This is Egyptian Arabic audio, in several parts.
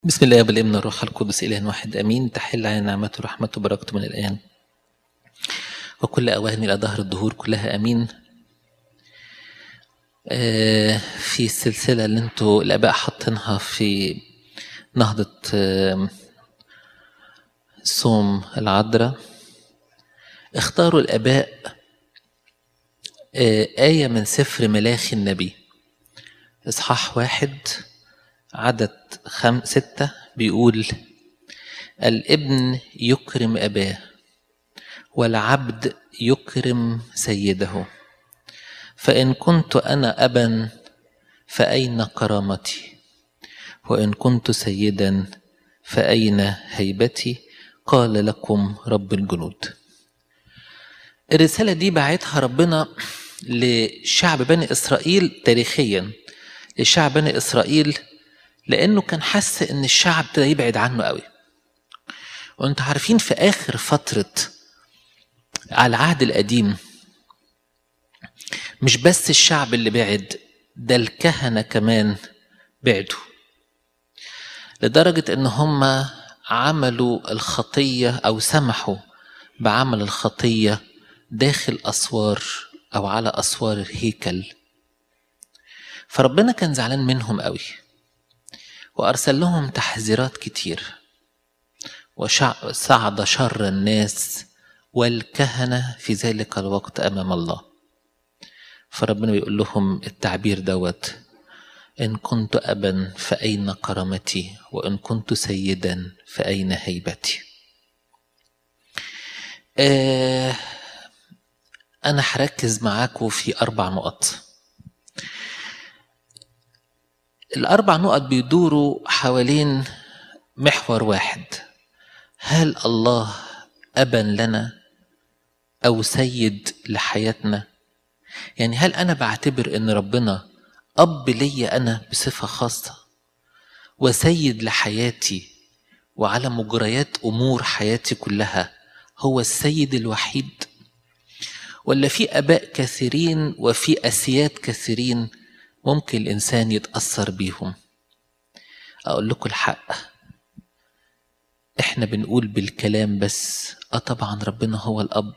بسم الله والابن الروح القدس إله واحد أمين تحل علينا نعمته ورحمته وبركته من الآن وكل أوان إلى ظهر الدهور كلها أمين آه، في السلسلة اللي انتوا الآباء حاطينها في نهضة آه، صوم العذراء اختاروا الآباء آه، آية من سفر ملاخي النبي إصحاح واحد عدد خم ستة بيقول الابن يكرم أباه والعبد يكرم سيده فإن كنت أنا أبا فأين كرامتي وإن كنت سيدا فأين هيبتي قال لكم رب الجنود الرسالة دي بعتها ربنا لشعب بني إسرائيل تاريخيا لشعب بني إسرائيل لأنه كان حس إن الشعب ابتدى يبعد عنه قوي وانتوا عارفين في آخر فترة على العهد القديم مش بس الشعب اللي بعد ده الكهنة كمان بعدوا لدرجة إن هم عملوا الخطية أو سمحوا بعمل الخطية داخل أسوار أو على أسوار الهيكل فربنا كان زعلان منهم قوي وأرسل لهم تحذيرات كتير وصعد شر الناس والكهنة في ذلك الوقت أمام الله فربنا بيقول لهم التعبير دوت إن كنت أبا فأين كرامتي وإن كنت سيدا فأين هيبتي آه أنا هركز معاكم في أربع نقط الأربع نقط بيدوروا حوالين محور واحد هل الله أبا لنا أو سيد لحياتنا يعني هل أنا بعتبر إن ربنا أب ليا أنا بصفة خاصة وسيد لحياتي وعلى مجريات أمور حياتي كلها هو السيد الوحيد ولا في آباء كثيرين وفي أسياد كثيرين ممكن الإنسان يتأثر بيهم أقول لكم الحق إحنا بنقول بالكلام بس آه طبعا ربنا هو الأب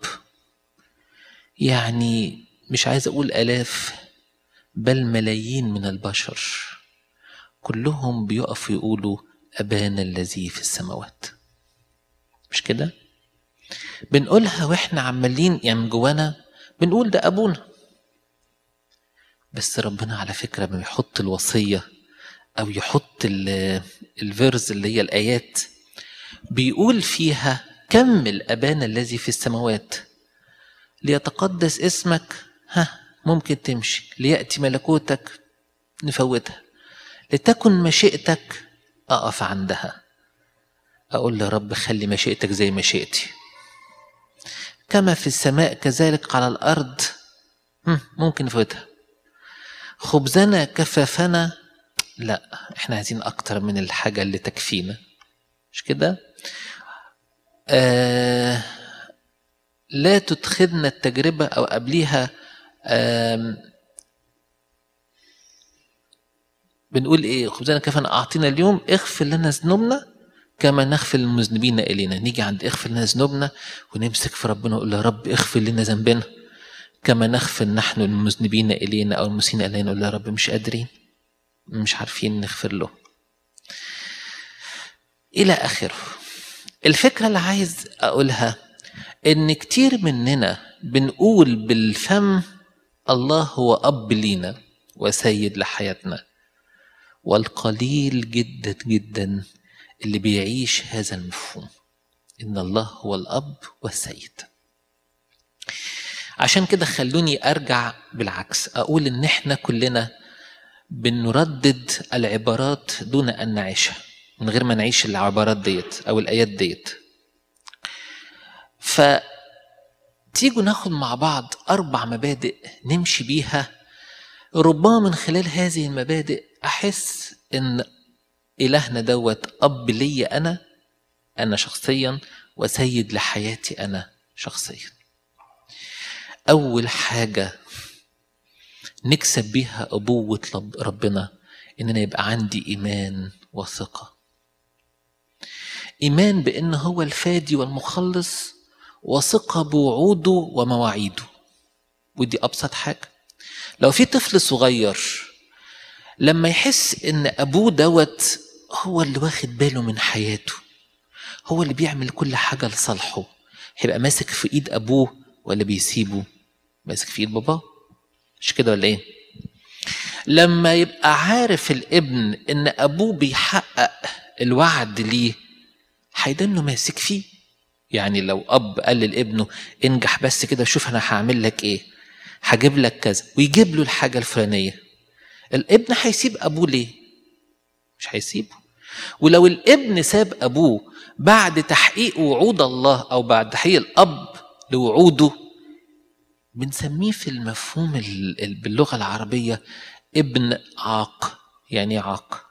يعني مش عايز أقول آلاف بل ملايين من البشر كلهم بيقفوا يقولوا أبانا الذي في السماوات مش كده؟ بنقولها واحنا عمالين يعني من جوانا بنقول ده أبونا بس ربنا على فكرة لما يحط الوصية أو يحط الفيرز اللي هي الآيات بيقول فيها كمل أبانا الذي في السماوات ليتقدس اسمك ها ممكن تمشي ليأتي ملكوتك نفوتها لتكن مشيئتك أقف عندها أقول يا رب خلي مشيئتك زي مشيئتي كما في السماء كذلك على الأرض ممكن نفوتها خبزنا كفافنا لا احنا عايزين اكتر من الحاجة اللي تكفينا مش كده آه لا تدخلنا التجربة او قبليها آه بنقول ايه خبزنا كفافنا اعطينا اليوم اغفر لنا ذنوبنا كما نغفر المذنبين الينا نيجي عند اغفر لنا ذنوبنا ونمسك في ربنا ونقول يا رب اغفر لنا ذنبنا كما نغفر نحن المذنبين إلينا أو المسيئين إلينا نقول يا رب مش قادرين مش عارفين نغفر له إلى آخره الفكرة اللي عايز أقولها إن كتير مننا بنقول بالفم الله هو أب لينا وسيد لحياتنا والقليل جدا جدا اللي بيعيش هذا المفهوم إن الله هو الأب والسيد عشان كده خلوني ارجع بالعكس اقول ان احنا كلنا بنردد العبارات دون ان نعيشها من غير ما نعيش العبارات ديت او الايات ديت فتيجوا ناخد مع بعض اربع مبادئ نمشي بيها ربما من خلال هذه المبادئ احس ان الهنا دوت اب ليا انا انا شخصيا وسيد لحياتي انا شخصيا أول حاجة نكسب بيها أبوة ربنا إن أنا يبقى عندي إيمان وثقة إيمان بأن هو الفادي والمخلص وثقة بوعوده ومواعيده ودي أبسط حاجة لو في طفل صغير لما يحس ان ابوه دوت هو اللي واخد باله من حياته هو اللي بيعمل كل حاجة لصالحه هيبقى ماسك في ايد ابوه ولا بيسيبه ماسك في ايد باباه مش كده ولا ايه لما يبقى عارف الابن ان ابوه بيحقق الوعد ليه هيدنه ماسك فيه يعني لو اب قال لابنه انجح بس كده شوف انا هعمل لك ايه هجيب لك كذا ويجيب له الحاجه الفلانيه الابن هيسيب ابوه ليه مش هيسيبه ولو الابن ساب ابوه بعد تحقيق وعود الله او بعد تحقيق الاب لوعوده بنسميه في المفهوم باللغه العربيه ابن عاق يعني عاق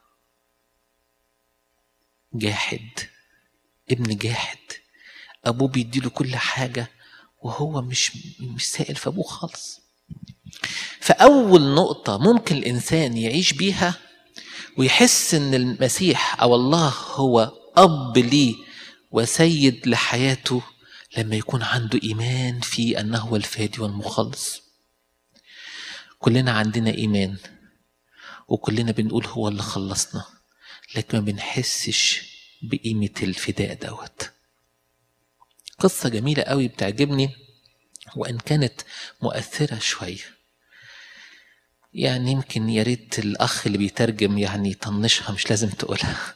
جاحد ابن جاحد ابوه بيديله كل حاجه وهو مش مش سائل في ابوه خالص فاول نقطه ممكن الانسان يعيش بيها ويحس ان المسيح او الله هو اب ليه وسيد لحياته لما يكون عنده ايمان في انه هو الفادي والمخلص كلنا عندنا ايمان وكلنا بنقول هو اللي خلصنا لكن ما بنحسش بقيمه الفداء دوت قصة جميلة قوي بتعجبني وإن كانت مؤثرة شوية يعني يمكن يا ريت الأخ اللي بيترجم يعني يطنشها مش لازم تقولها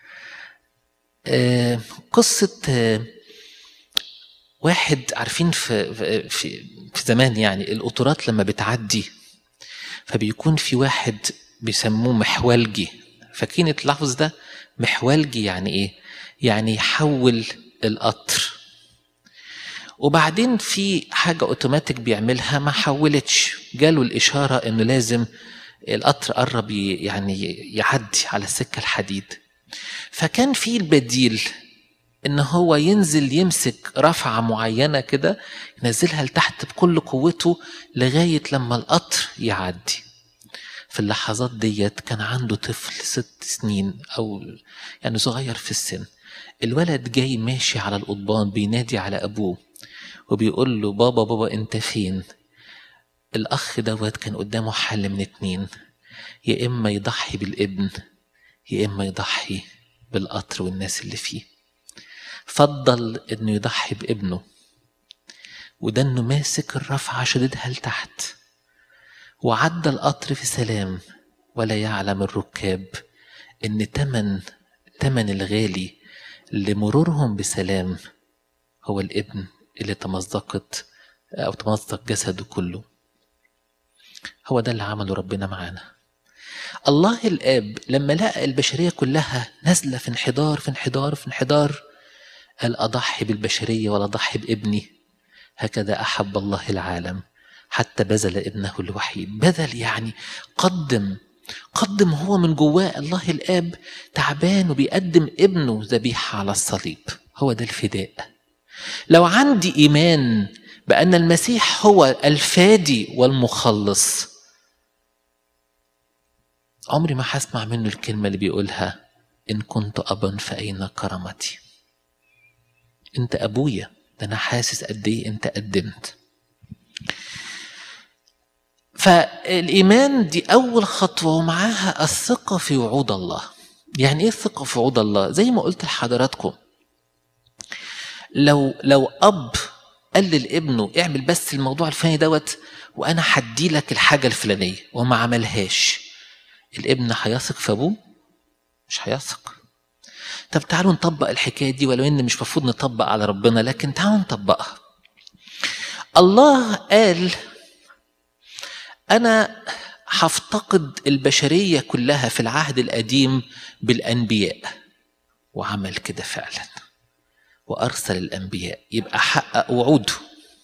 آه قصة آه واحد عارفين في, في, في زمان يعني القطورات لما بتعدي فبيكون في واحد بيسموه محولجي فاكرين اللفظ ده محولجي يعني ايه يعني يحول القطر وبعدين في حاجة اوتوماتيك بيعملها ما حولتش جاله الإشارة إنه لازم القطر قرب يعني يعدي على السكة الحديد فكان في البديل إن هو ينزل يمسك رفعة معينة كده ينزلها لتحت بكل قوته لغاية لما القطر يعدي في اللحظات ديت كان عنده طفل ست سنين أو يعني صغير في السن الولد جاي ماشي على القضبان بينادي على أبوه وبيقول له بابا بابا انت فين الاخ دوت كان قدامه حل من اتنين يا اما يضحي بالابن يا اما يضحي بالقطر والناس اللي فيه فضل انه يضحي بابنه وده انه ماسك الرفعة شددها لتحت وعدى القطر في سلام ولا يعلم الركاب ان تمن تمن الغالي لمرورهم بسلام هو الابن اللي تمزقت أو تمزق جسده كله هو ده اللي عمله ربنا معانا الله الآب لما لقى البشرية كلها نازلة في انحدار في انحدار في انحدار قال أضحي بالبشرية ولا أضحي بابني هكذا أحب الله العالم حتى بذل ابنه الوحيد بذل يعني قدم قدم هو من جواه الله الآب تعبان وبيقدم ابنه ذبيحة على الصليب هو ده الفداء لو عندي ايمان بان المسيح هو الفادي والمخلص عمري ما هسمع منه الكلمه اللي بيقولها ان كنت ابا فاين كرامتي انت ابويا ده انا حاسس قد ايه انت قدمت فالايمان دي اول خطوه ومعاها الثقه في وعود الله يعني ايه الثقه في وعود الله زي ما قلت لحضراتكم لو لو اب قال لابنه اعمل بس الموضوع الفلاني دوت وانا هدي لك الحاجه الفلانيه وما عملهاش الابن هيثق في ابوه مش هيثق طب تعالوا نطبق الحكايه دي ولو ان مش المفروض نطبق على ربنا لكن تعالوا نطبقها الله قال انا هفتقد البشريه كلها في العهد القديم بالانبياء وعمل كده فعلا وارسل الانبياء يبقى حقق وعوده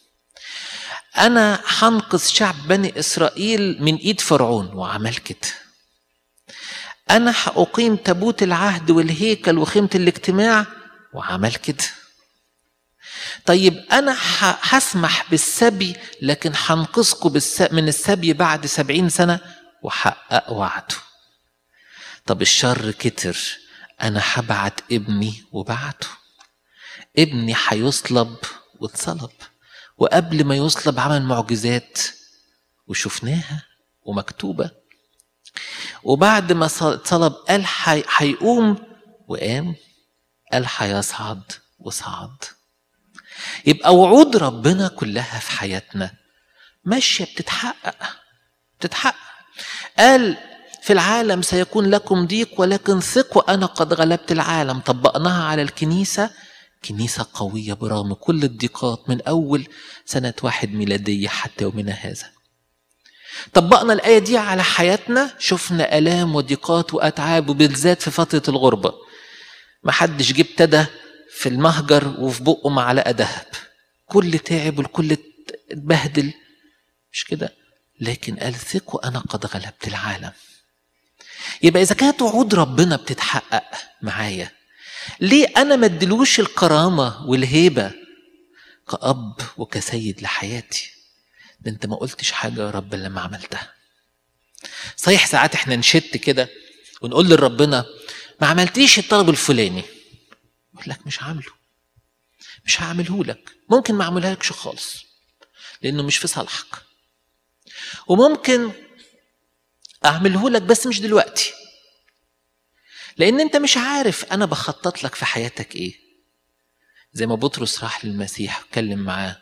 انا هنقذ شعب بني اسرائيل من ايد فرعون وعمل كده انا هاقيم تابوت العهد والهيكل وخيمه الاجتماع وعمل كده طيب انا هسمح بالسبي لكن هنقذكم من السبي بعد سبعين سنه وحقق وعده طب الشر كتر انا هبعت ابني وبعته ابني هيصلب واتصلب وقبل ما يصلب عمل معجزات وشفناها ومكتوبه وبعد ما اتصلب قال هيقوم وقام قال هيصعد وصعد يبقى وعود ربنا كلها في حياتنا ماشيه بتتحقق بتتحقق قال في العالم سيكون لكم ضيق ولكن ثقوا انا قد غلبت العالم طبقناها على الكنيسه كنيسه قويه برغم كل الضيقات من اول سنه واحد ميلاديه حتى يومنا هذا طبقنا الآية دي على حياتنا شفنا آلام وضيقات وأتعاب وبالذات في فترة الغربة محدش جه ابتدى في المهجر وفي بقه معلقة ذهب كل تعب والكل اتبهدل مش كده لكن قال ثقوا أنا قد غلبت العالم يبقى إذا كانت وعود ربنا بتتحقق معايا ليه أنا ما ادلوش الكرامة والهيبة كأب وكسيد لحياتي ده انت ما قلتش حاجه يا رب لما عملتها صحيح ساعات احنا نشت كده ونقول لربنا ما عملتيش الطلب الفلاني يقول لك مش هعمله مش هعمله لك ممكن ما اعملهالكش خالص لانه مش في صالحك وممكن اعمله لك بس مش دلوقتي لان انت مش عارف انا بخطط لك في حياتك ايه زي ما بطرس راح للمسيح واتكلم معاه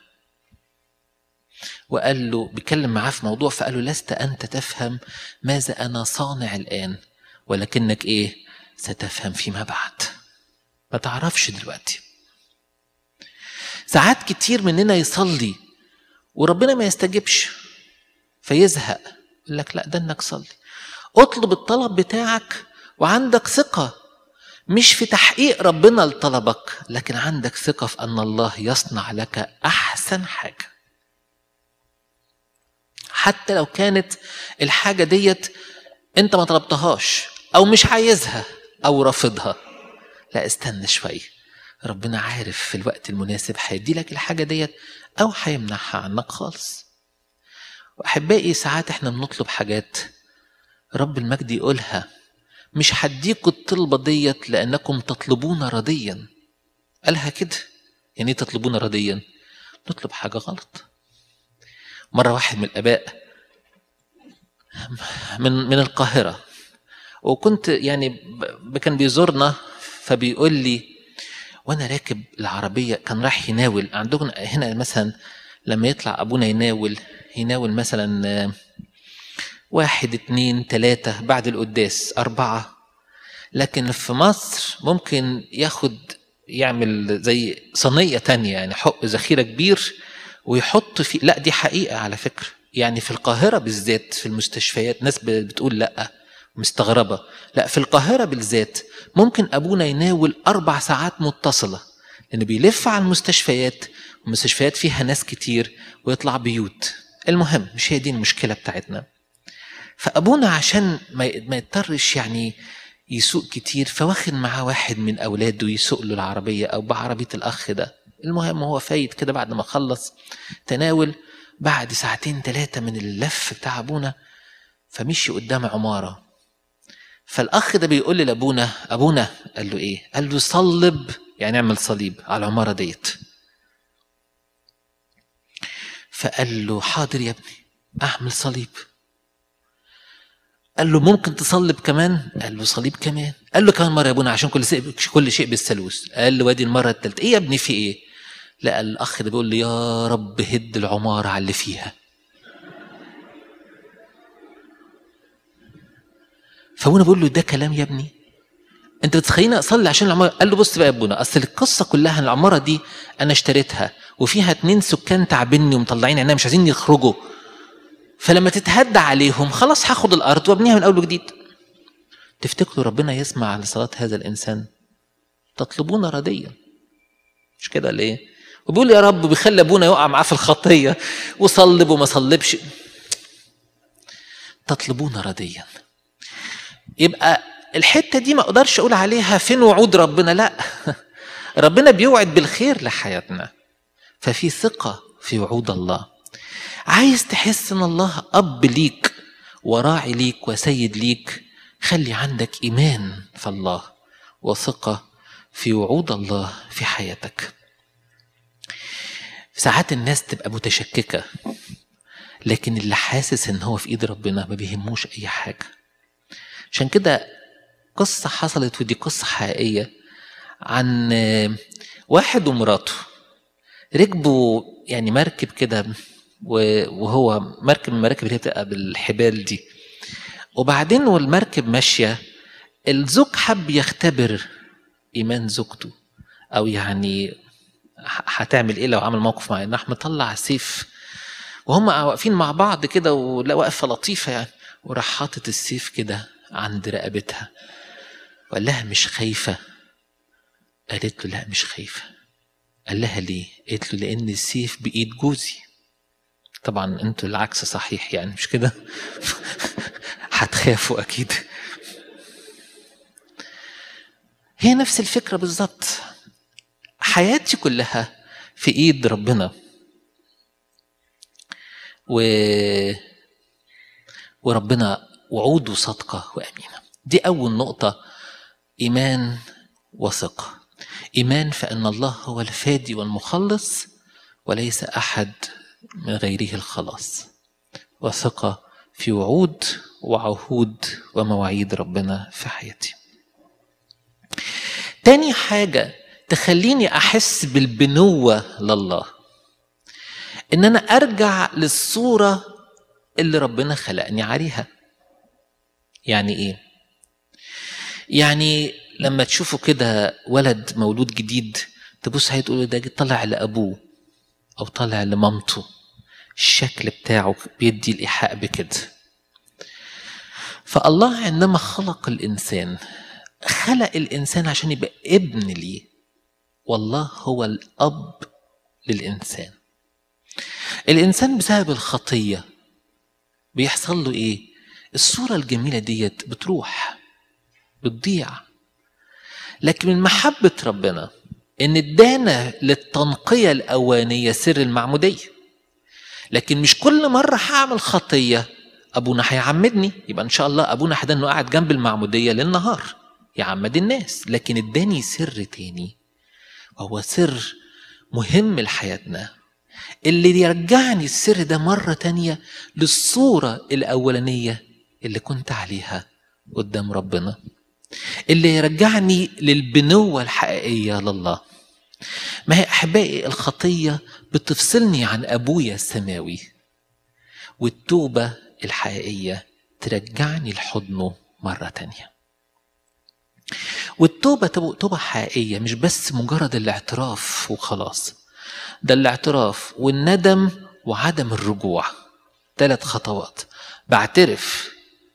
وقال له بيتكلم معاه في موضوع فقال له لست انت تفهم ماذا انا صانع الان ولكنك ايه ستفهم فيما بعد ما تعرفش دلوقتي ساعات كتير مننا يصلي وربنا ما يستجبش فيزهق يقول لك لا ده انك صلي اطلب الطلب بتاعك وعندك ثقه مش في تحقيق ربنا لطلبك لكن عندك ثقه في ان الله يصنع لك احسن حاجه حتى لو كانت الحاجة ديت انت ما طلبتهاش او مش عايزها او رافضها لا استنى شوية ربنا عارف في الوقت المناسب هيدي لك الحاجة ديت او هيمنعها عنك خالص واحبائي ساعات احنا بنطلب حاجات رب المجد يقولها مش هديكوا الطلبة ديت لأنكم تطلبون رضيا قالها كده يعني ايه تطلبون رضيا نطلب حاجة غلط مرة واحد من الآباء من من القاهرة وكنت يعني كان بيزورنا فبيقول لي وانا راكب العربية كان رايح يناول عندكم هنا مثلا لما يطلع ابونا يناول يناول مثلا واحد اتنين تلاتة بعد القداس أربعة لكن في مصر ممكن ياخد يعمل زي صينية تانية يعني حق ذخيرة كبير ويحط في لا دي حقيقة على فكرة يعني في القاهرة بالذات في المستشفيات ناس بتقول لا مستغربة لا في القاهرة بالذات ممكن أبونا يناول أربع ساعات متصلة لأنه بيلف على المستشفيات المستشفيات فيها ناس كتير ويطلع بيوت المهم مش هي دي المشكلة بتاعتنا فأبونا عشان ما يضطرش يعني يسوق كتير فواخد معاه واحد من أولاده يسوق له العربية أو بعربية الأخ ده المهم هو فايت كده بعد ما خلص تناول بعد ساعتين ثلاثة من اللف بتاع أبونا فمشي قدام عمارة فالأخ ده بيقول لأبونا أبونا قال له إيه؟ قال له صلب يعني اعمل صليب على العمارة ديت فقال له حاضر يا ابني أعمل صليب قال له ممكن تصلب كمان قال له صليب كمان قال له كمان مره يا ابونا عشان كل شيء كل شيء بالثالوث قال له وادي المره الثالثه ايه يا ابني في ايه لا الاخ ده بيقول لي يا رب هد العماره على اللي فيها فابونا بيقول له ده كلام يا ابني انت بتخليني اصلي عشان العماره قال له بص بقى يا ابونا اصل القصه كلها العماره دي انا اشتريتها وفيها اتنين سكان تعبني ومطلعين عينيا مش عايزين يخرجوا فلما تتهدى عليهم خلاص هاخد الارض وابنيها من اول وجديد تفتكروا ربنا يسمع على صلاه هذا الانسان تطلبون رديا مش كده ليه وبيقول يا رب بيخلي ابونا يقع معاه في الخطيه وصلب وما صلبش تطلبون رديا يبقى الحته دي ما اقدرش اقول عليها فين وعود ربنا لا ربنا بيوعد بالخير لحياتنا ففي ثقه في وعود الله عايز تحس ان الله اب ليك وراعي ليك وسيد ليك خلي عندك ايمان في الله وثقة في وعود الله في حياتك ساعات الناس تبقى متشككة لكن اللي حاسس ان هو في ايد ربنا ما بيهموش اي حاجة عشان كده قصة حصلت ودي قصة حقيقية عن واحد ومراته ركبوا يعني مركب كده وهو مركب من المراكب اللي بتبقى بالحبال دي وبعدين والمركب ماشية الزوج حب يختبر إيمان زوجته أو يعني هتعمل إيه لو عمل موقف معين راح مطلع سيف وهم واقفين مع بعض كده ولا واقفة لطيفة يعني وراح حاطط السيف كده عند رقبتها وقال لها مش خايفة قالت له لا مش خايفة قال لها ليه قالت له لأن السيف بإيد جوزي طبعا انتوا العكس صحيح يعني مش كده هتخافوا أكيد هي نفس الفكرة بالظبط حياتي كلها في ايد ربنا و وربنا وعوده صادقة وأمينة دي أول نقطة إيمان وثقة إيمان فإن الله هو الفادي والمخلص وليس أحد من غيره الخلاص وثقة في وعود وعهود ومواعيد ربنا في حياتي تاني حاجة تخليني أحس بالبنوة لله إن أنا أرجع للصورة اللي ربنا خلقني عليها يعني إيه؟ يعني لما تشوفوا كده ولد مولود جديد تبص عليه تقول ده طلع لأبوه أو طلع لمامته الشكل بتاعه بيدي الإيحاء بكده فالله عندما خلق الإنسان خلق الإنسان عشان يبقى ابن ليه والله هو الأب للإنسان الإنسان بسبب الخطية بيحصل له إيه؟ الصورة الجميلة ديت بتروح بتضيع لكن من محبة ربنا إن ادانا للتنقية الأولانية سر المعمودية لكن مش كل مرة هعمل خطية أبونا هيعمدني يبقى إن شاء الله أبونا حدا إنه قاعد جنب المعمودية للنهار يعمد الناس لكن اداني سر تاني وهو سر مهم لحياتنا اللي يرجعني السر ده مرة تانية للصورة الأولانية اللي كنت عليها قدام ربنا اللي يرجعني للبنوة الحقيقية لله ما هي أحبائي الخطية بتفصلني عن أبويا السماوي والتوبة الحقيقية ترجعني لحضنه مرة تانية والتوبة توبة حقيقية مش بس مجرد الاعتراف وخلاص ده الاعتراف والندم وعدم الرجوع ثلاث خطوات بعترف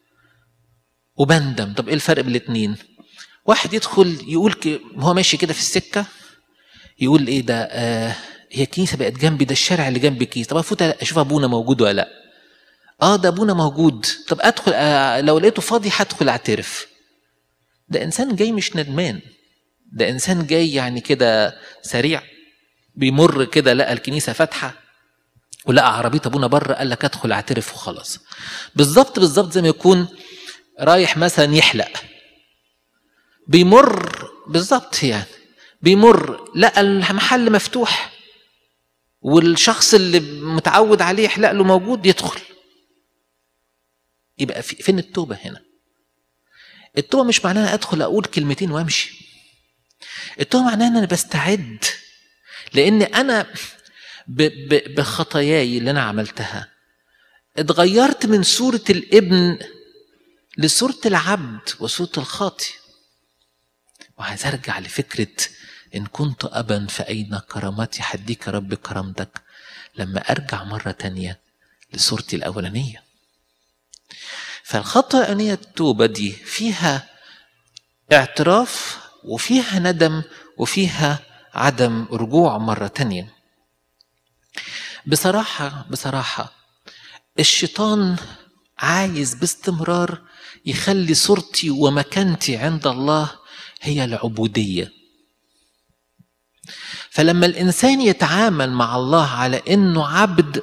وبندم طب ايه الفرق بين الاتنين واحد يدخل يقول ك... هو ماشي كده في السكة يقول ايه ده آه هي الكنيسة بقت جنبي ده الشارع اللي جنب الكنيسة طب افوت اشوف ابونا موجود ولا لا اه ده ابونا موجود طب ادخل آه لو لقيته فاضي هدخل اعترف ده انسان جاي مش ندمان ده انسان جاي يعني كده سريع بيمر كده لقى الكنيسه فاتحه ولقى عربيه ابونا بره قال لك ادخل اعترف وخلاص بالظبط بالظبط زي ما يكون رايح مثلا يحلق بيمر بالظبط يعني بيمر لقى المحل مفتوح والشخص اللي متعود عليه يحلق له موجود يدخل يبقى في فين التوبه هنا التوبه مش معناها ادخل اقول كلمتين وامشي التوبه معناها ان انا بستعد لان انا بخطاياي اللي انا عملتها اتغيرت من صوره الابن لصوره العبد وصوره الخاطي وعايز ارجع لفكره ان كنت ابا فاين كرامتي حديك رب كرامتك لما ارجع مره تانية لصورتي الاولانيه فالخطوه الاولانيه التوبه دي فيها اعتراف وفيها ندم وفيها عدم رجوع مرة تانية بصراحة بصراحة الشيطان عايز باستمرار يخلي صورتي ومكانتي عند الله هي العبودية فلما الإنسان يتعامل مع الله على إنه عبد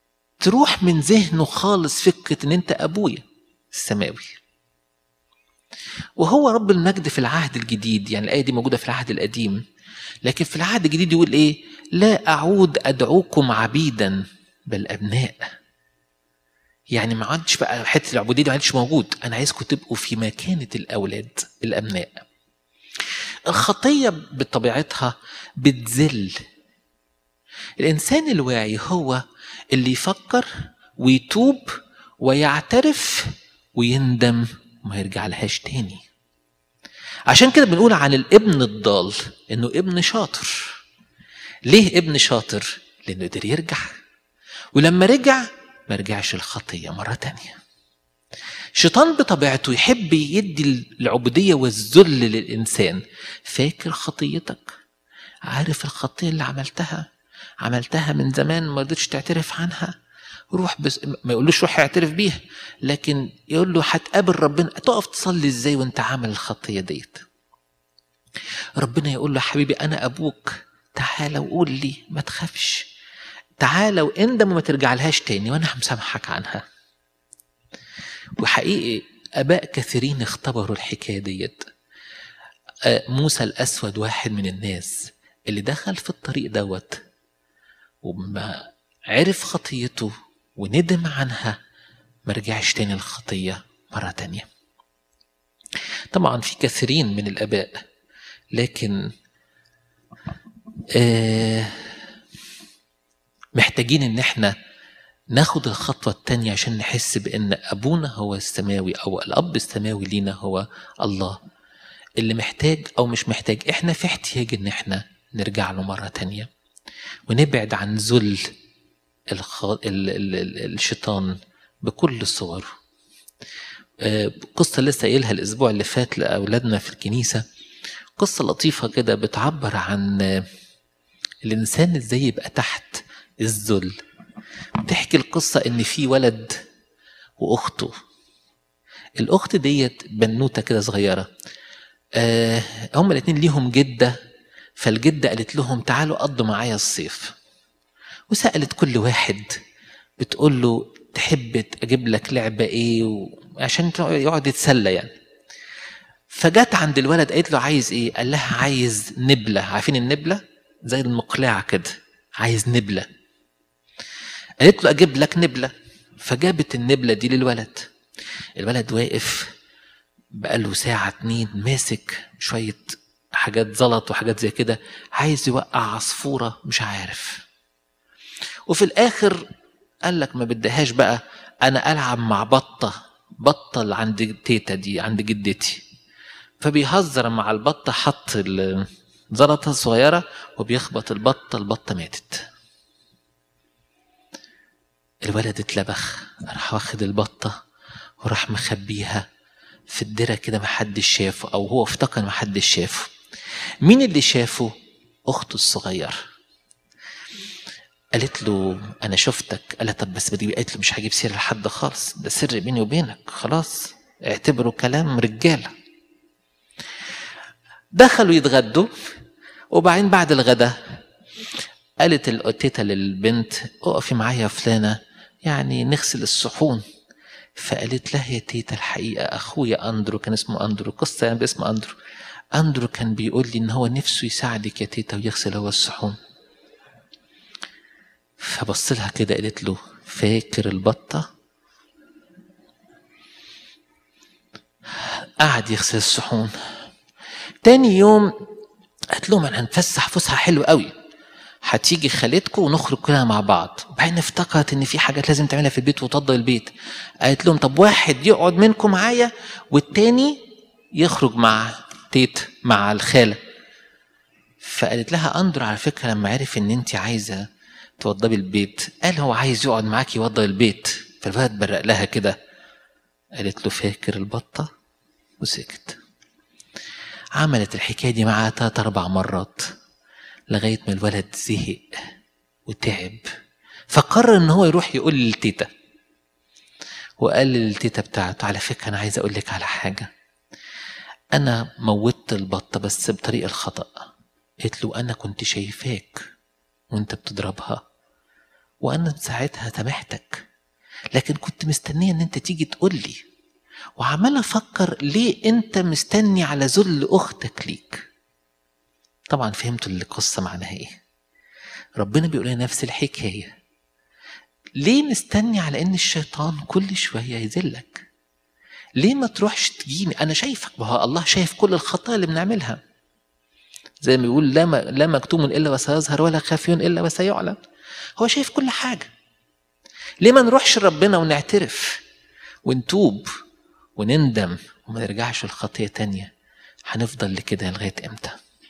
تروح من ذهنه خالص فكرة إن أنت أبويا السماوي وهو رب المجد في العهد الجديد يعني الآية دي موجودة في العهد القديم لكن في العهد الجديد يقول إيه لا أعود أدعوكم عبيدا بل أبناء يعني ما عادش بقى حته العبوديه دي ما عادش موجود انا عايزكم تبقوا في مكانه الاولاد الابناء الخطيه بطبيعتها بتذل الانسان الواعي هو اللي يفكر ويتوب ويعترف ويندم وما يرجع لهاش تاني عشان كده بنقول عن الابن الضال انه ابن شاطر ليه ابن شاطر لانه قدر يرجع ولما رجع ما رجعش الخطيه مره تانية الشيطان بطبيعته يحب يدي العبوديه والذل للانسان فاكر خطيتك عارف الخطيه اللي عملتها عملتها من زمان ما رضيتش تعترف عنها روح بس ما يقولوش روح اعترف بيها لكن يقول له هتقابل ربنا تقف تصلي ازاي وانت عامل الخطيه ديت ربنا يقول له حبيبي انا ابوك تعالى وقول لي ما تخافش تعالى واندم وما ترجع لهاش تاني وانا همسامحك عنها وحقيقي اباء كثيرين اختبروا الحكايه ديت موسى الاسود واحد من الناس اللي دخل في الطريق دوت وما عرف خطيته وندم عنها ما رجعش تاني الخطية مرة تانية طبعا في كثيرين من الآباء لكن آه محتاجين ان احنا ناخد الخطوة التانية عشان نحس بان ابونا هو السماوي او الاب السماوي لينا هو الله اللي محتاج او مش محتاج احنا في احتياج ان احنا نرجع له مرة تانية ونبعد عن ذل الخ... ال... ال... ال... الشيطان بكل صوره قصة لسه قايلها الأسبوع اللي فات لأولادنا في الكنيسة قصة لطيفة كده بتعبر عن الإنسان إزاي يبقى تحت الذل بتحكي القصة إن في ولد وأخته الأخت ديت بنوتة كده صغيرة آه هما الاتنين ليهم جدة فالجدة قالت لهم تعالوا قضوا معايا الصيف وسألت كل واحد بتقول له تحب أجيب لك لعبة إيه عشان يقعد يتسلى يعني فجت عند الولد قالت له عايز إيه قال لها عايز نبلة عارفين النبلة زي المقلاع كده عايز نبلة قالت له أجيب لك نبلة فجابت النبلة دي للولد الولد واقف بقاله ساعة اتنين ماسك شوية حاجات زلط وحاجات زي كده عايز يوقع عصفورة مش عارف وفي الآخر قال لك ما بدهاش بقى أنا ألعب مع بطة بطة اللي عند تيتا دي عند جدتي فبيهزر مع البطة حط الزلطة الصغيرة وبيخبط البطة البطة ماتت الولد اتلبخ راح واخد البطة وراح مخبيها في الدرة كده محدش شافه أو هو افتكر محدش شافه مين اللي شافه أخته الصغير قالت له أنا شفتك قال طب بس بدي قالت له مش هجيب سيرة لحد خالص ده سر بيني وبينك خلاص اعتبره كلام رجالة دخلوا يتغدوا وبعدين بعد الغدا قالت التيتا للبنت اقفي معايا يا فلانة يعني نغسل الصحون فقالت لها يا تيتا الحقيقة أخويا أندرو كان اسمه أندرو قصة يعني باسم أندرو أندرو كان بيقول لي إن هو نفسه يساعدك يا تيتا ويغسل هو الصحون فبص لها كده قالت له فاكر البطة قعد يغسل الصحون تاني يوم قالت لهم انا هنفسح فسحه حلوه قوي هتيجي خالتكم ونخرج كلنا مع بعض وبعدين افتكرت ان في حاجات لازم تعملها في البيت وتفضل البيت قالت لهم طب واحد يقعد منكم معايا والتاني يخرج مع تيت مع الخاله فقالت لها اندر على فكره لما عرف ان انت عايزه توضبي البيت قال هو عايز يقعد معاكي يوضب البيت فالولد برق لها كده قالت له فاكر البطه وسكت عملت الحكايه دي معاه تلات اربع مرات لغايه ما الولد زهق وتعب فقرر ان هو يروح يقول للتيتا وقال للتيتا بتاعته على فكره انا عايز اقول لك على حاجه انا موتت البطه بس بطريقه الخطا قالت له انا كنت شايفاك وانت بتضربها وانا ساعتها سامحتك لكن كنت مستنيه ان انت تيجي تقول لي وعمال افكر ليه انت مستني على ذل اختك ليك طبعا فهمتوا القصه معناها ايه ربنا بيقول لنا نفس الحكايه ليه مستني على ان الشيطان كل شويه يذلك ليه ما تروحش تجيني انا شايفك ما هو الله شايف كل الخطايا اللي بنعملها زي ما بيقول لا لا مكتوم الا وسيظهر ولا خافي الا وسيعلن هو شايف كل حاجه ليه ما نروحش ربنا ونعترف ونتوب ونندم وما نرجعش الخطيه تانية هنفضل لكده لغايه امتى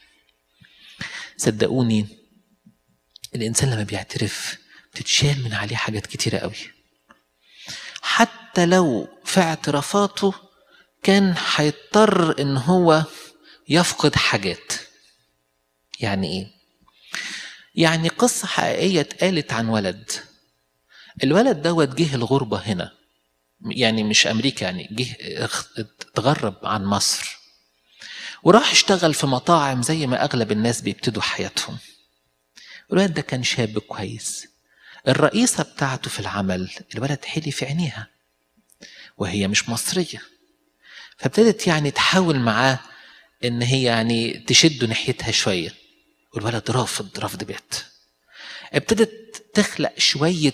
صدقوني الانسان لما بيعترف بتتشال من عليه حاجات كتيره قوي حتى لو في اعترافاته كان هيضطر ان هو يفقد حاجات يعني ايه يعني قصة حقيقية اتقالت عن ولد الولد دوت جه الغربة هنا يعني مش أمريكا يعني جه اتغرب عن مصر وراح اشتغل في مطاعم زي ما أغلب الناس بيبتدوا حياتهم الولد ده كان شاب كويس الرئيسة بتاعته في العمل الولد حلي في عينيها وهي مش مصرية فابتدت يعني تحاول معاه ان هي يعني تشده ناحيتها شويه والولد رافض رفض بيت ابتدت تخلق شويه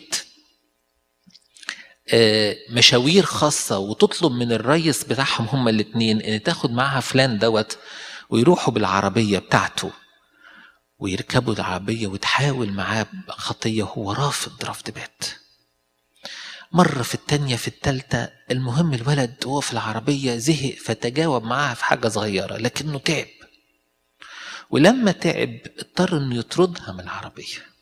مشاوير خاصة وتطلب من الريس بتاعهم هما الاتنين ان تاخد معاها فلان دوت ويروحوا بالعربية بتاعته ويركبوا العربية وتحاول معاه خطية هو رافض رفض بيت مرة في التانية في التالتة المهم الولد وهو في العربية زهق فتجاوب معاها في حاجة صغيرة لكنه تعب ولما تعب اضطر انه يطردها من العربية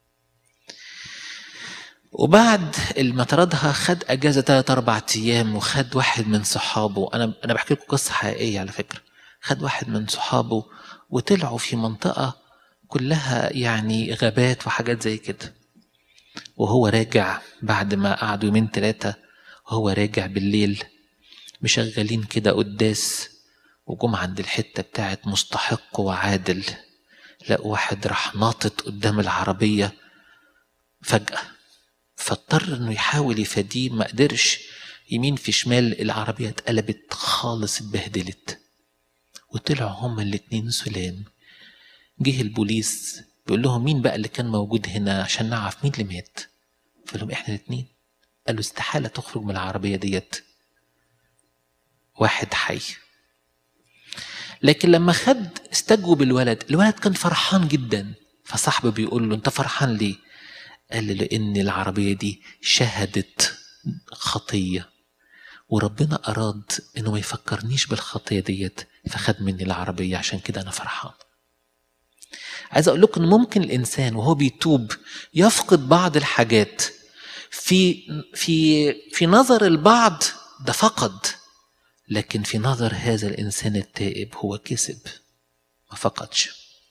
وبعد ما طردها خد اجازة تلات اربع ايام وخد واحد من صحابه انا انا بحكي لكم قصة حقيقية على فكرة خد واحد من صحابه وطلعوا في منطقة كلها يعني غابات وحاجات زي كده وهو راجع بعد ما قعدوا يومين ثلاثة وهو راجع بالليل مشغلين كده قداس وجم عند الحتة بتاعت مستحق وعادل لقوا واحد راح ناطط قدام العربية فجأة فاضطر انه يحاول يفاديه ما قدرش يمين في شمال العربية اتقلبت خالص اتبهدلت وطلعوا هما الاتنين سلام جه البوليس بيقول لهم مين بقى اللي كان موجود هنا عشان نعرف مين اللي مات فقال لهم احنا الاثنين قالوا استحاله تخرج من العربيه ديت واحد حي لكن لما خد استجوب الولد الولد كان فرحان جدا فصاحبه بيقول له انت فرحان ليه قال له لان العربيه دي شهدت خطيه وربنا اراد انه ما يفكرنيش بالخطيه ديت فخد مني العربيه عشان كده انا فرحان عايز اقول لكم ان ممكن الانسان وهو بيتوب يفقد بعض الحاجات في في في نظر البعض ده فقد لكن في نظر هذا الانسان التائب هو كسب ما فقدش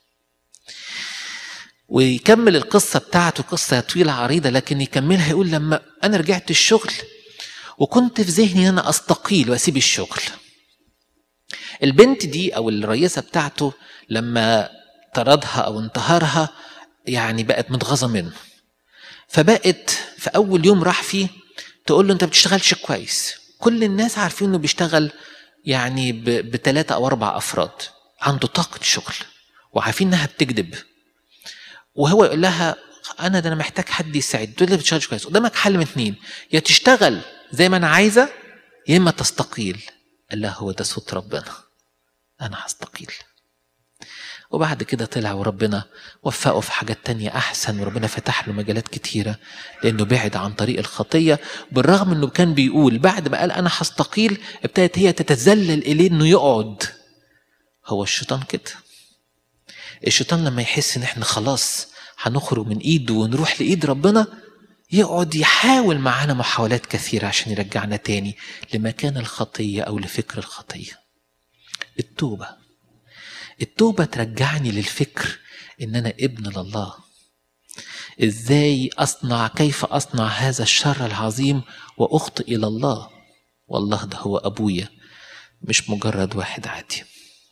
ويكمل القصه بتاعته قصه طويله عريضه لكن يكملها يقول لما انا رجعت الشغل وكنت في ذهني ان انا استقيل واسيب الشغل البنت دي او الرئيسه بتاعته لما طردها او انتهرها يعني بقت متغاظه منه فبقت في اول يوم راح فيه تقول له انت بتشتغلش كويس كل الناس عارفين انه بيشتغل يعني بثلاثة او اربع افراد عنده طاقة شغل وعارفين انها بتكذب وهو يقول لها انا ده انا محتاج حد يساعد تقول لي بتشتغلش كويس قدامك حل من اتنين يا تشتغل زي ما انا عايزه يا اما تستقيل قال لها هو ده صوت ربنا انا هستقيل وبعد كده طلع وربنا وفقه في حاجات تانية أحسن وربنا فتح له مجالات كتيرة لأنه بعد عن طريق الخطية بالرغم أنه كان بيقول بعد ما قال أنا هستقيل ابتدت هي تتذلل إليه أنه يقعد هو الشيطان كده الشيطان لما يحس ان احنا خلاص هنخرج من ايده ونروح لايد ربنا يقعد يحاول معانا محاولات كثيرة عشان يرجعنا تاني لمكان الخطية أو لفكر الخطية التوبة التوبة ترجعني للفكر إن أنا ابن لله إزاي أصنع كيف أصنع هذا الشر العظيم وأخطئ إلى الله والله ده هو أبويا مش مجرد واحد عادي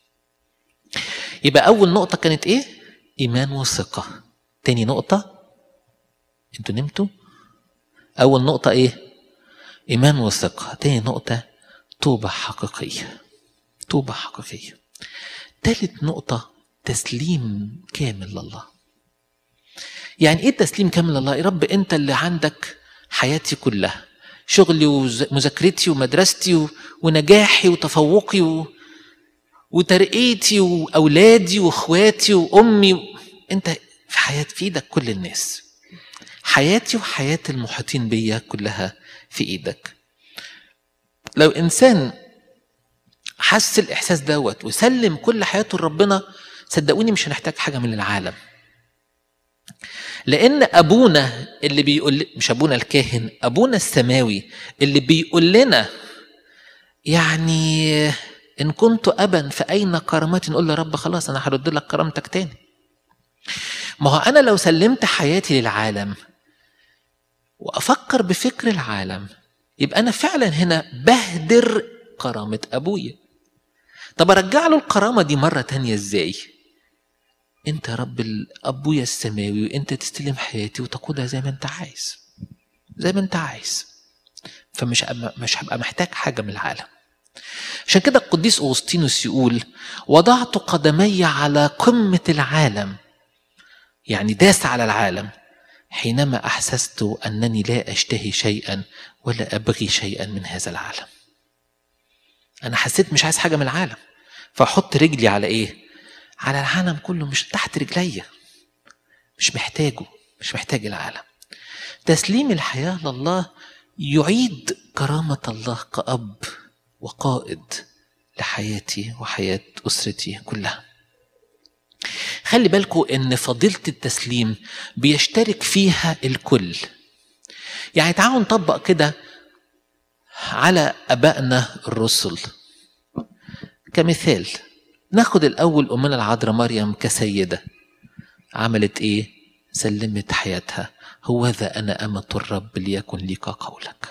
يبقى أول نقطة كانت إيه؟ إيمان وثقة تاني نقطة أنتوا نمتوا؟ أول نقطة إيه؟ إيمان وثقة تاني نقطة توبة حقيقية توبة حقيقية ثالث نقطة تسليم كامل لله يعني ايه تسليم كامل لله يا رب انت اللي عندك حياتي كلها شغلي ومذاكرتي ومدرستي ونجاحي وتفوقي و... وترقيتي واولادي واخواتي وامي انت في حياه في ايدك كل الناس حياتي وحياه المحيطين بيا كلها في ايدك لو انسان حس الاحساس دوت وسلم كل حياته لربنا صدقوني مش هنحتاج حاجه من العالم لان ابونا اللي بيقول مش ابونا الكاهن ابونا السماوي اللي بيقول لنا يعني ان كنت ابا فاين كرامتي نقول له رب خلاص انا هرد لك كرامتك تاني ما هو انا لو سلمت حياتي للعالم وافكر بفكر العالم يبقى انا فعلا هنا بهدر كرامه ابويا طب ارجع له الكرامه دي مره تانية ازاي انت يا رب ابويا السماوي وانت تستلم حياتي وتقودها زي ما انت عايز زي ما انت عايز فمش مش هبقى محتاج حاجه من العالم عشان كده القديس اغسطينوس يقول وضعت قدمي على قمه العالم يعني داس على العالم حينما احسست انني لا اشتهي شيئا ولا ابغي شيئا من هذا العالم انا حسيت مش عايز حاجه من العالم فاحط رجلي على ايه على العالم كله مش تحت رجليا مش محتاجه مش محتاج العالم تسليم الحياة لله يعيد كرامة الله كأب وقائد لحياتي وحياة أسرتي كلها خلي بالكم ان فضيلة التسليم بيشترك فيها الكل يعني تعالوا نطبق كده على أبائنا الرسل كمثال ناخد الأول أمنا العذراء مريم كسيدة عملت إيه؟ سلمت حياتها هوذا أنا أمة الرب ليكن ليك قولك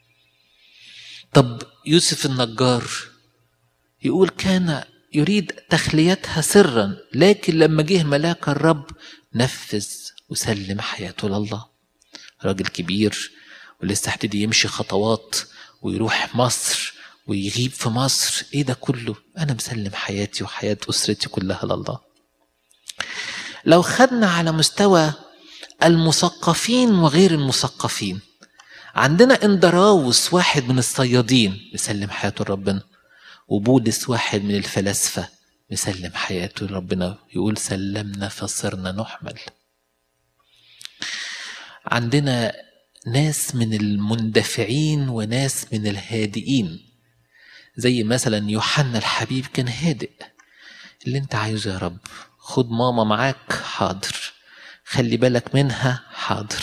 طب يوسف النجار يقول كان يريد تخليتها سرا لكن لما جه ملاك الرب نفذ وسلم حياته لله راجل كبير ولسه هيبتدي يمشي خطوات ويروح مصر ويغيب في مصر ايه ده كله انا مسلم حياتي وحياة اسرتي كلها لله لو خدنا على مستوى المثقفين وغير المثقفين عندنا اندراوس واحد من الصيادين مسلم حياته لربنا وبولس واحد من الفلاسفة مسلم حياته لربنا يقول سلمنا فصرنا نحمل عندنا ناس من المندفعين وناس من الهادئين زي مثلا يوحنا الحبيب كان هادئ اللي انت عايزه يا رب خد ماما معاك حاضر خلي بالك منها حاضر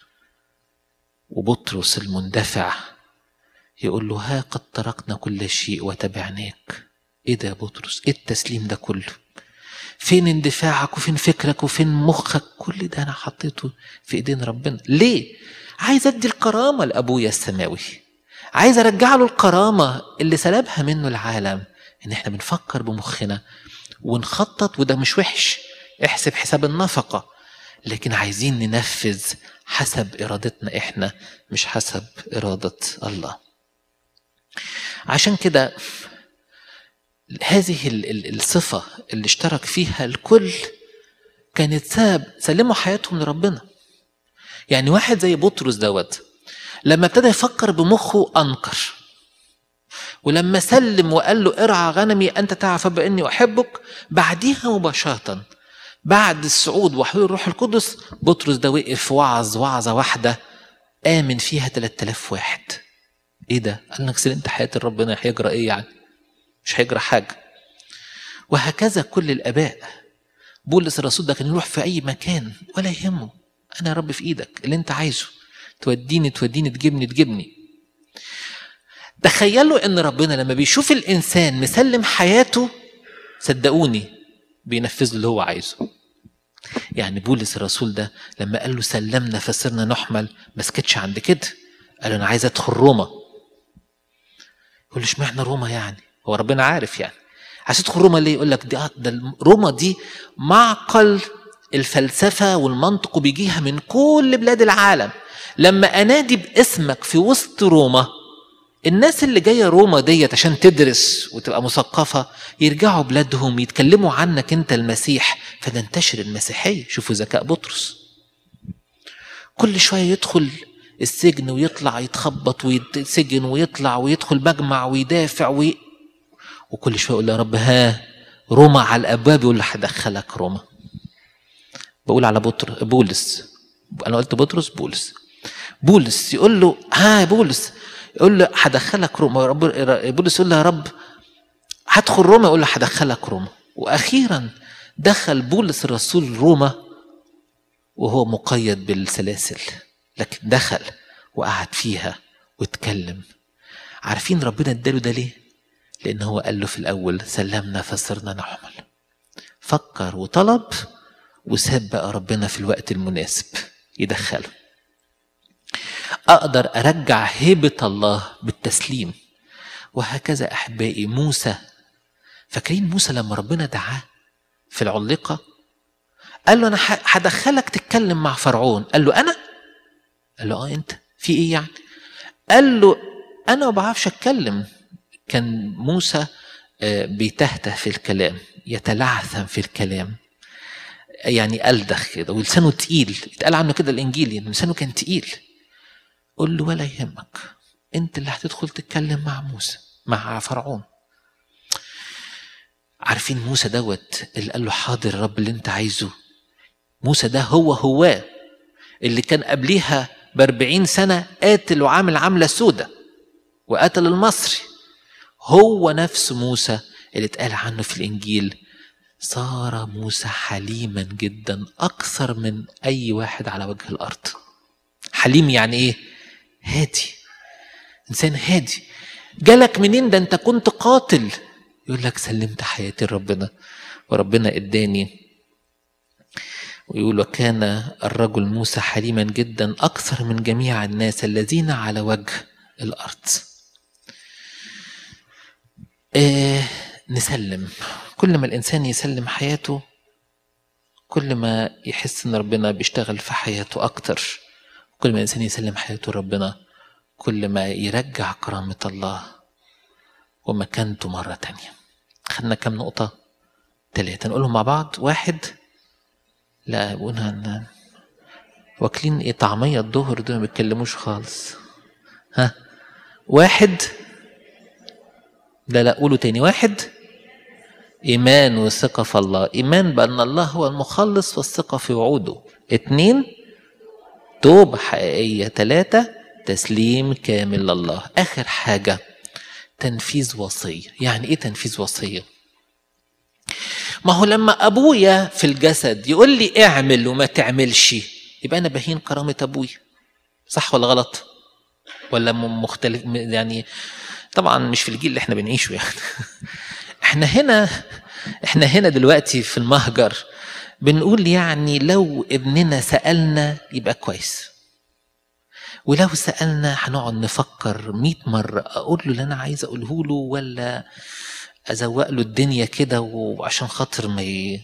وبطرس المندفع يقول له ها قد تركنا كل شيء وتبعناك ايه ده يا بطرس ايه التسليم ده كله فين اندفاعك وفين فكرك وفين مخك كل ده انا حطيته في ايدين ربنا ليه عايز ادي الكرامه لابويا السماوي عايز ارجع له الكرامه اللي سلبها منه العالم ان احنا بنفكر بمخنا ونخطط وده مش وحش احسب حساب النفقه لكن عايزين ننفذ حسب ارادتنا احنا مش حسب اراده الله عشان كده هذه الصفه اللي اشترك فيها الكل كانت سبب سلموا حياتهم لربنا يعني واحد زي بطرس دوت لما ابتدى يفكر بمخه أنكر ولما سلم وقال له ارعى غنمي أنت تعرف بأني أحبك بعديها مباشرة بعد الصعود وحلول الروح القدس بطرس ده وقف وعظ وعظة واحدة آمن فيها 3000 واحد إيه ده؟ قال لك سلمت حياة ربنا هيجرى إيه يعني؟ مش هيجرى حاجة وهكذا كل الآباء بولس الرسول ده كان يروح في أي مكان ولا يهمه أنا يا رب في إيدك اللي أنت عايزه توديني توديني تجيبني تجيبني تخيلوا ان ربنا لما بيشوف الانسان مسلم حياته صدقوني بينفذ له اللي هو عايزه يعني بولس الرسول ده لما قال له سلمنا فصرنا نحمل ما سكتش عند كده قال له انا عايز ادخل روما يقول له اشمعنى روما يعني هو ربنا عارف يعني عايز تدخل روما ليه يقول لك دي ده روما دي معقل الفلسفه والمنطق وبيجيها من كل بلاد العالم لما انادي باسمك في وسط روما الناس اللي جايه روما ديت عشان تدرس وتبقى مثقفه يرجعوا بلادهم يتكلموا عنك انت المسيح فتنتشر المسيحيه شوفوا ذكاء بطرس كل شويه يدخل السجن ويطلع يتخبط ويتسجن ويطلع ويدخل مجمع ويدافع وي... وكل شويه يقول يا رب ها روما على الابواب يقول له هدخلك روما بقول على بطر بولس انا قلت بطرس بولس بولس يقول له ها يا بولس يقول له هدخلك روما رب بولس يقول له يا رب هدخل روما يقول له هدخلك روما واخيرا دخل بولس الرسول روما وهو مقيد بالسلاسل لكن دخل وقعد فيها واتكلم عارفين ربنا اداله ده ليه لان هو قال له في الاول سلمنا فصرنا نحمل فكر وطلب وساب بقى ربنا في الوقت المناسب يدخله اقدر ارجع هيبه الله بالتسليم وهكذا احبائي موسى فاكرين موسى لما ربنا دعاه في العلقه قال له انا هدخلك تتكلم مع فرعون قال له انا قال له اه انت في ايه يعني قال له انا ما بعرفش اتكلم كان موسى بيتهته في الكلام يتلعثم في الكلام يعني ألدخ كده ولسانه تقيل اتقال عنه كده الإنجيل يعني لسانه كان تقيل قول له ولا يهمك أنت اللي هتدخل تتكلم مع موسى مع فرعون عارفين موسى دوت اللي قال له حاضر يا رب اللي أنت عايزه موسى ده هو هو اللي كان قبليها بأربعين سنة قاتل وعامل عاملة سودة وقتل المصري هو نفس موسى اللي اتقال عنه في الإنجيل صار موسى حليما جدا أكثر من أي واحد على وجه الأرض حليم يعني إيه؟ هادي إنسان هادي جالك منين ده أنت كنت قاتل يقول لك سلمت حياتي لربنا وربنا إداني ويقول وكان الرجل موسى حليما جدا أكثر من جميع الناس الذين على وجه الأرض آه نسلم كل ما الإنسان يسلم حياته كل ما يحس إن ربنا بيشتغل في حياته أكتر كل ما الإنسان يسلم حياته ربنا كل ما يرجع كرامة الله ومكانته مرة تانية خدنا كم نقطة تلاتة نقولهم مع بعض واحد لا قلنا واكلين ايه طعمية الظهر دول ما بيتكلموش خالص ها واحد لا لا قولوا تاني واحد إيمان وثقة في الله إيمان بأن الله هو المخلص والثقة في وعوده اتنين توبة حقيقية تلاتة تسليم كامل لله آخر حاجة تنفيذ وصية يعني إيه تنفيذ وصية ما هو لما أبويا في الجسد يقول لي اعمل وما تعملش يبقى أنا بهين كرامة أبويا صح ولا غلط ولا مختلف يعني طبعا مش في الجيل اللي احنا بنعيشه يعني احنا هنا احنا هنا دلوقتي في المهجر بنقول يعني لو ابننا سألنا يبقى كويس ولو سألنا هنقعد نفكر مئة مرة أقول له اللي أنا عايز أقوله له ولا أزوق له الدنيا كده وعشان خاطر ما ي...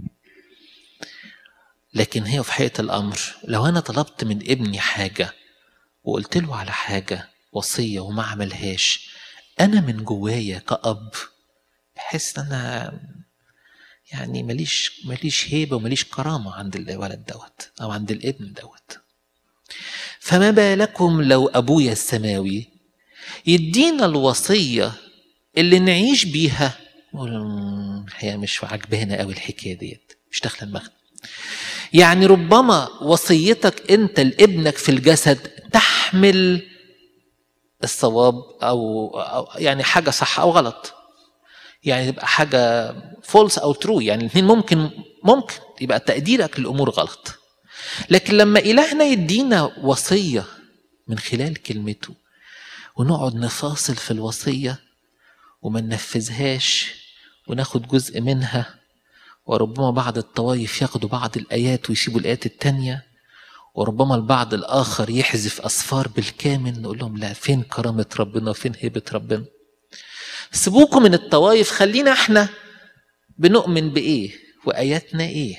لكن هي في حقيقة الأمر لو أنا طلبت من ابني حاجة وقلت له على حاجة وصية وما عملهاش أنا من جوايا كأب بحس إن أنا يعني ماليش ماليش هيبة وماليش كرامة عند الولد دوت أو عند الابن دوت فما بالكم لو أبويا السماوي يدينا الوصية اللي نعيش بيها الحقيقة مش عجبانا قوي الحكاية ديت مش داخلة دماغنا يعني ربما وصيتك أنت لابنك في الجسد تحمل الصواب أو, أو يعني حاجة صح أو غلط يعني تبقى حاجة فولس أو ترو يعني الاثنين ممكن ممكن يبقى تقديرك للأمور غلط لكن لما إلهنا يدينا وصية من خلال كلمته ونقعد نفاصل في الوصية وما ننفذهاش وناخد جزء منها وربما بعض الطوائف ياخدوا بعض الآيات ويسيبوا الآيات التانية وربما البعض الآخر يحذف أصفار بالكامل نقول لهم لا فين كرامة ربنا فين هيبة ربنا سيبوكم من الطوائف خلينا احنا بنؤمن بإيه وآياتنا إيه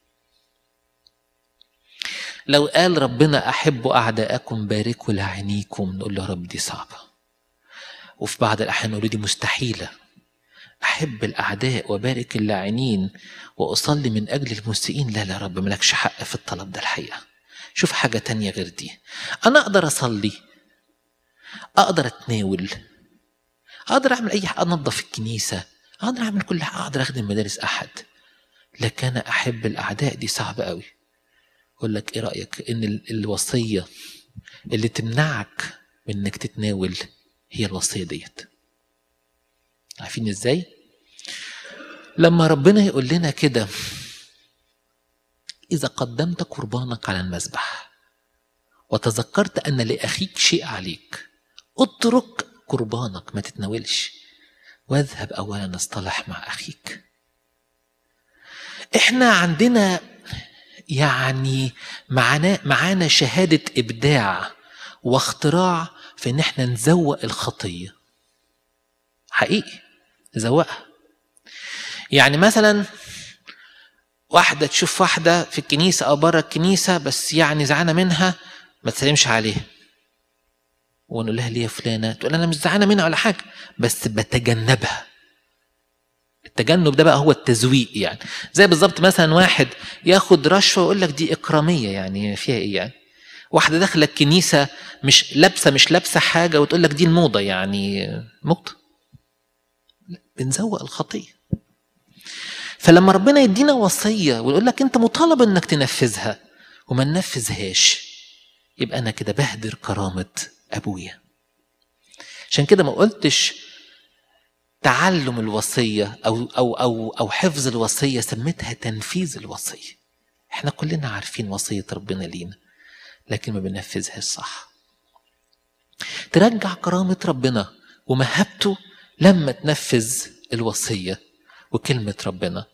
لو قال ربنا أحبوا أعداءكم باركوا لعينيكم نقول له رب دي صعبة وفي بعض الأحيان نقول دي مستحيلة أحب الأعداء وبارك اللاعنين وأصلي من أجل المسيئين لا لا رب ملكش حق في الطلب ده الحقيقة شوف حاجة تانية غير دي أنا أقدر أصلي أقدر أتناول أقدر أعمل أي حاجة أنظف الكنيسة أقدر أعمل كل حاجة أقدر أخدم مدارس أحد لكن أنا أحب الأعداء دي صعبة قوي أقول لك إيه رأيك إن ال- الوصية اللي تمنعك من إنك تتناول هي الوصية ديت عارفين إزاي؟ لما ربنا يقول لنا كده إذا قدمت قربانك على المذبح وتذكرت أن لأخيك شيء عليك اترك قربانك ما تتناولش واذهب أولا اصطلح مع أخيك احنا عندنا يعني معانا معانا شهادة إبداع واختراع في إن احنا نزوق الخطية حقيقي نزوقها يعني مثلا واحدة تشوف واحدة في الكنيسة أو بره الكنيسة بس يعني زعلانة منها ما تسلمش عليها ونقول لها ليه يا فلانة تقول أنا مش زعلانة منها ولا حاجة بس بتجنبها التجنب ده بقى هو التزويق يعني زي بالظبط مثلا واحد ياخد رشوة ويقول لك دي إكرامية يعني فيها إيه يعني واحدة داخلة الكنيسة مش لابسة مش لابسة حاجة وتقول لك دي الموضة يعني موضة بنزوق الخطية فلما ربنا يدينا وصية ويقول لك أنت مطالب إنك تنفذها وما ننفذهاش يبقى أنا كده بهدر كرامة أبويا عشان كده ما قلتش تعلم الوصية أو أو أو أو حفظ الوصية سميتها تنفيذ الوصية. إحنا كلنا عارفين وصية ربنا لينا لكن ما بننفذهاش صح. ترجع كرامة ربنا ومهابته لما تنفذ الوصية وكلمة ربنا.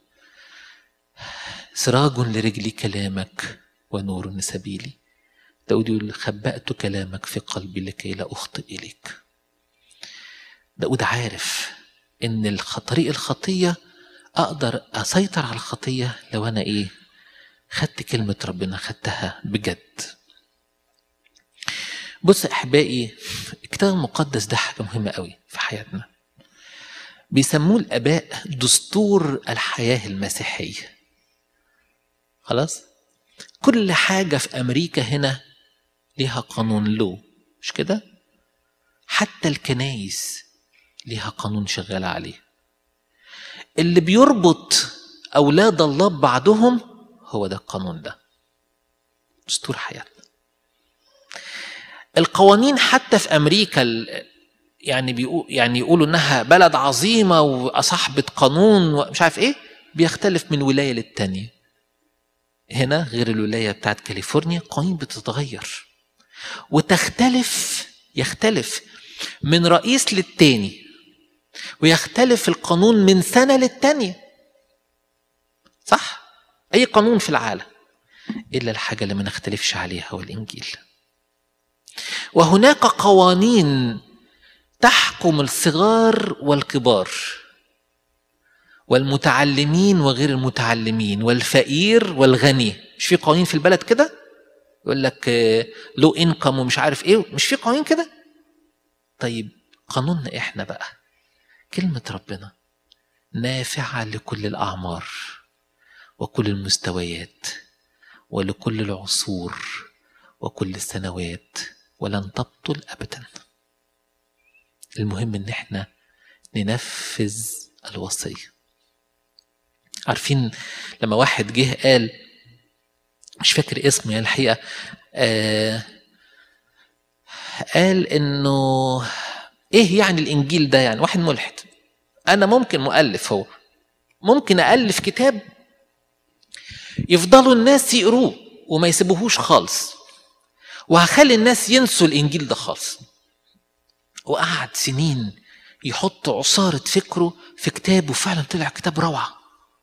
سراج لرجلي كلامك ونور لسبيلي. داود يقول خبأت كلامك في قلبي لكي لا أخطئ إليك. داود عارف ان الخ- طريق الخطيه اقدر اسيطر على الخطيه لو انا ايه خدت كلمه ربنا خدتها بجد بص يا احبائي الكتاب المقدس ده حاجه مهمه قوي في حياتنا بيسموه الاباء دستور الحياه المسيحيه خلاص كل حاجه في امريكا هنا ليها قانون له مش كده حتى الكنايس ليها قانون شغال عليه اللي بيربط أولاد الله ببعضهم هو ده القانون ده دستور حياتنا القوانين حتى في أمريكا ال- يعني بيقول يعني يقولوا إنها بلد عظيمة وصاحبة قانون ومش عارف إيه بيختلف من ولاية للتانية هنا غير الولاية بتاعت كاليفورنيا قوانين بتتغير وتختلف يختلف من رئيس للتاني ويختلف القانون من سنة للتانية صح؟ أي قانون في العالم إلا الحاجة اللي ما نختلفش عليها هو الإنجيل وهناك قوانين تحكم الصغار والكبار والمتعلمين وغير المتعلمين والفقير والغني مش في قوانين في البلد كده يقول لك لو انكم ومش عارف ايه مش في قوانين كده طيب قانوننا احنا بقى كلمة ربنا نافعة لكل الأعمار وكل المستويات ولكل العصور وكل السنوات ولن تبطل أبدا المهم إن احنا ننفذ الوصية عارفين لما واحد جه قال مش فاكر اسمه يعني الحقيقة آه قال إنه ايه يعني الانجيل ده يعني واحد ملحد انا ممكن مؤلف هو ممكن الف كتاب يفضلوا الناس يقروه وما يسيبوهوش خالص وهخلي الناس ينسوا الانجيل ده خالص وقعد سنين يحط عصارة فكره في كتاب وفعلا طلع كتاب روعة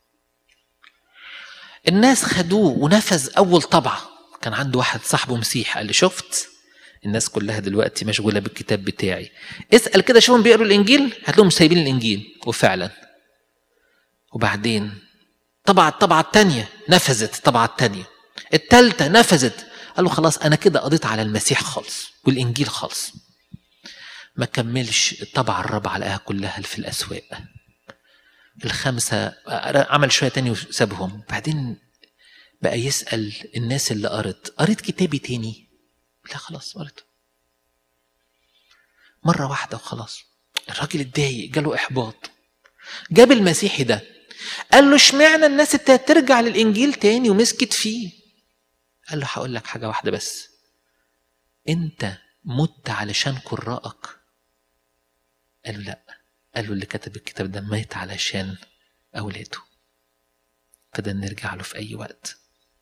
الناس خدوه ونفذ أول طبعة كان عنده واحد صاحبه مسيح قال لي شفت الناس كلها دلوقتي مشغوله بالكتاب بتاعي اسال كده شوفهم بيقروا الانجيل هتلاقيهم سايبين الانجيل وفعلا وبعدين طبعا الطبعه الثانيه نفذت الطبعه الثانيه الثالثه نفذت قال له خلاص انا كده قضيت على المسيح خالص والانجيل خالص ما كملش الطبعة الرابعة لقاها كلها في الأسواق الخمسة عمل شوية تاني وسابهم بعدين بقى يسأل الناس اللي قرت قريت كتابي تاني لا خلاص قريته مرة واحدة وخلاص الراجل اتضايق جاله إحباط جاب المسيحي ده قال له اشمعنى الناس ابتدت ترجع للإنجيل تاني ومسكت فيه قال له هقول لك حاجة واحدة بس أنت مت علشان قراءك قال له لا قال له اللي كتب الكتاب ده مات علشان أولاده فده نرجع له في أي وقت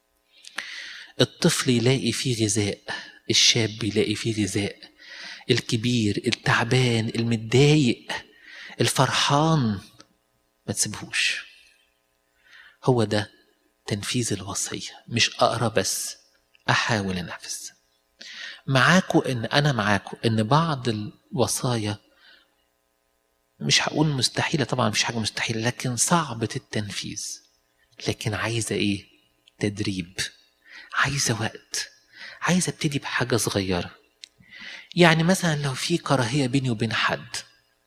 الطفل يلاقي فيه غذاء الشاب يلاقي فيه غذاء الكبير التعبان المتضايق الفرحان ما تسيبهوش هو ده تنفيذ الوصية مش أقرأ بس أحاول أنفذ معاكو إن أنا معاكو إن بعض الوصايا مش هقول مستحيلة طبعا مفيش حاجة مستحيلة لكن صعبة التنفيذ لكن عايزة إيه؟ تدريب عايزة وقت عايزة ابتدي بحاجة صغيرة يعني مثلا لو في كراهية بيني وبين حد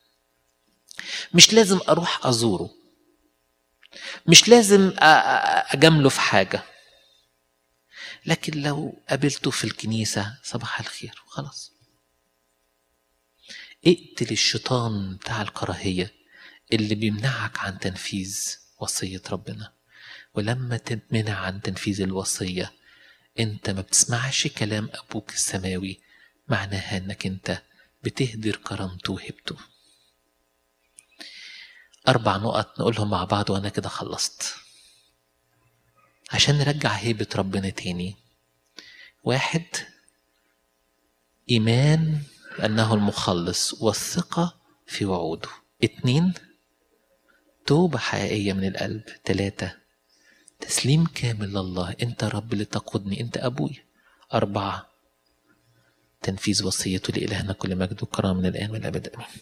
مش لازم أروح أزوره مش لازم أجامله في حاجة لكن لو قابلته في الكنيسة صباح الخير وخلاص اقتل الشيطان بتاع الكراهية اللي بيمنعك عن تنفيذ وصية ربنا ولما تمنع عن تنفيذ الوصية انت ما بتسمعش كلام ابوك السماوي معناها انك انت بتهدر كرامته وهبته اربع نقط نقولهم مع بعض وانا كده خلصت عشان نرجع هيبة ربنا تاني واحد إيمان أنه المخلص والثقة في وعوده اتنين توبة حقيقية من القلب تلاتة تسليم كامل لله انت رب اللي تقودني انت ابوي اربعه تنفيذ وصيته لالهنا كل مجد وكرامه من الان والابد امين